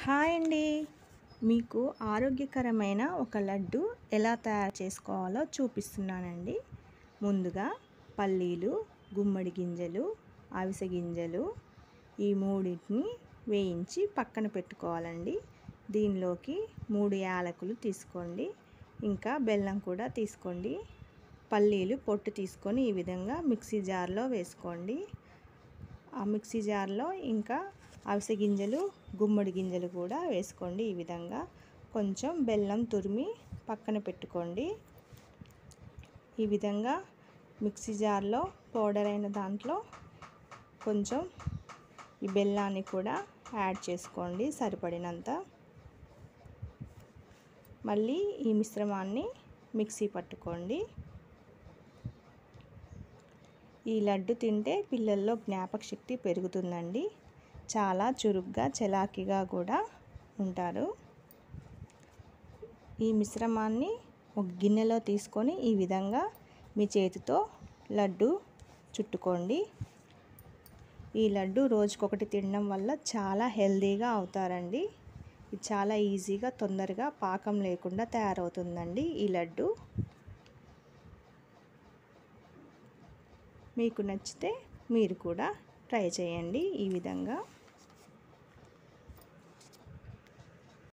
hi అండి మీకు ఆరోగ్యకరమైన ఒక లడ్డు ఎలా తయారు చేసుకోవాలో చూపిస్తున్నానండి ముందుగా పల్లీలు గుమ్మడి గింజలు అవిసె గింజలు ఈ మూడింటిని వేయించి పక్కన పెట్టుకోవాలండి దీనిలోకి మూడు యాలకులు తీసుకోండి ఇంకా బెల్లం కూడా తీసుకోండి పల్లీలు పొట్టు తీసుకొని ఈ విధంగా మిక్సీ జార్లో వేసుకోండి ఆ మిక్సీ జార్లో ఇంకా అవిసె గింజలు గుమ్మడి గింజలు కూడా వేసుకోండి ఈ విధంగా కొంచెం బెల్లం తురిమి పక్కన పెట్టుకోండి ఈ విధంగా మిక్సీ జార్లో పౌడర్ అయిన దాంట్లో కొంచెం ఈ బెల్లాన్ని కూడా యాడ్ చేసుకోండి సరిపడినంత మళ్ళీ ఈ మిశ్రమాన్ని మిక్సీ పట్టుకోండి ఈ లడ్డు తింటే పిల్లల్లో జ్ఞాపక శక్తి పెరుగుతుందండి చాలా చురుగ్గా చలాకీగా కూడా ఉంటారు ఈ మిశ్రమాన్ని ఒక గిన్నెలో తీసుకొని ఈ విధంగా మీ చేతితో లడ్డు చుట్టుకోండి ఈ లడ్డు రోజుకొకటి తినడం వల్ల చాలా హెల్తీగా అవుతారండి ఇది చాలా ఈజీగా తొందరగా పాకం లేకుండా తయారవుతుందండి ఈ లడ్డు మీకు నచ్చితే మీరు కూడా ట్రై చేయండి ఈ విధంగా